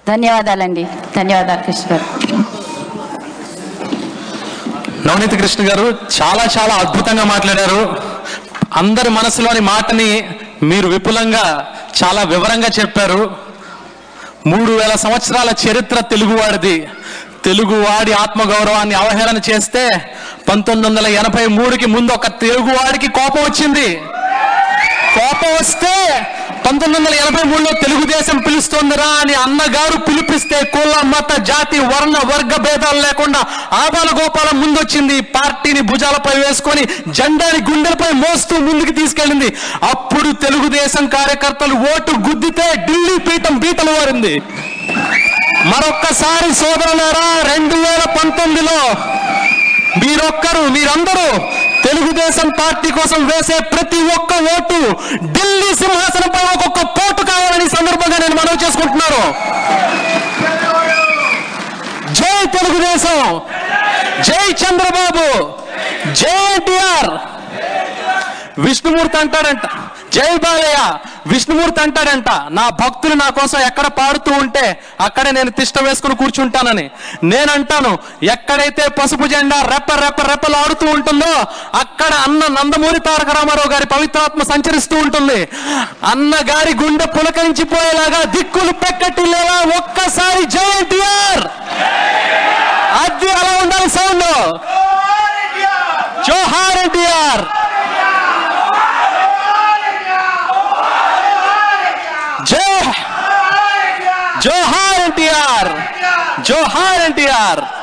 ధన్యవాదాలండి ధన్యవాదాలు కృష్ణ గారు నవనీత కృష్ణ గారు చాలా చాలా అద్భుతంగా మాట్లాడారు అందరి మనసులోని మాటని మీరు విపులంగా చాలా వివరంగా చెప్పారు మూడు వేల సంవత్సరాల చరిత్ర తెలుగువాడిది తెలుగువాడి ఆత్మగౌరవాన్ని అవహేళన చేస్తే పంతొమ్మిది వందల ఎనభై మూడుకి ముందు ఒక తెలుగువాడికి కోపం వచ్చింది కోపం వస్తే పంతొమ్మిది వందల ఎనభై మూడులో తెలుగుదేశం పిలుస్తోందిరా అని అన్నగారు పిలిపిస్తే కుల మత జాతి వర్ణ వర్గ భేదాలు లేకుండా ఆబాల గోపాలం ముందొచ్చింది పార్టీని భుజాలపై వేసుకొని జెండాని గుండెలపై మోస్తూ ముందుకు తీసుకెళ్ళింది అప్పుడు తెలుగుదేశం కార్యకర్తలు ఓటు గుద్దితే ఢిల్లీ పీఠం బీటలు వారింది మరొక్కసారి సోదరులారా రెండు వేల పంతొమ్మిదిలో మీరొక్కరు మీరందరూ తెలుగుదేశం పార్టీ కోసం వేసే ప్రతి ఒక్క ఓటు ఢిల్లీ సింహాసనంపై ఒక్కొక్క పోటు కావాలని ఈ సందర్భంగా నేను మనవి చేసుకుంటున్నాను జై తెలుగుదేశం జై చంద్రబాబు జై ఎన్టీఆర్ విష్ణుమూర్తి అంటాడంట జై బాలయ్య విష్ణుమూర్తి అంటాడంట నా భక్తులు నా కోసం ఎక్కడ పాడుతూ ఉంటే అక్కడే నేను తిష్ట వేసుకుని కూర్చుంటానని నేనంటాను ఎక్కడైతే పసుపు జెండా రెప్ప రెప్ప రెప్పలు ఆడుతూ ఉంటుందో అక్కడ అన్న నందమూరి తారక రామారావు గారి పవిత్రాత్మ సంచరిస్తూ ఉంటుంది అన్న గారి గుండె పులకరించిపోయేలాగా దిక్కులు పెక్కటి లేవా ఒక్కసారి జై ఎన్టీఆర్ అది అలా ఉండాలి సౌండ్ జోహార్ ఎన్టీఆర్ జై జోహార్ ఎన్టీఆర్ జోహార్ ఎన్టీఆర్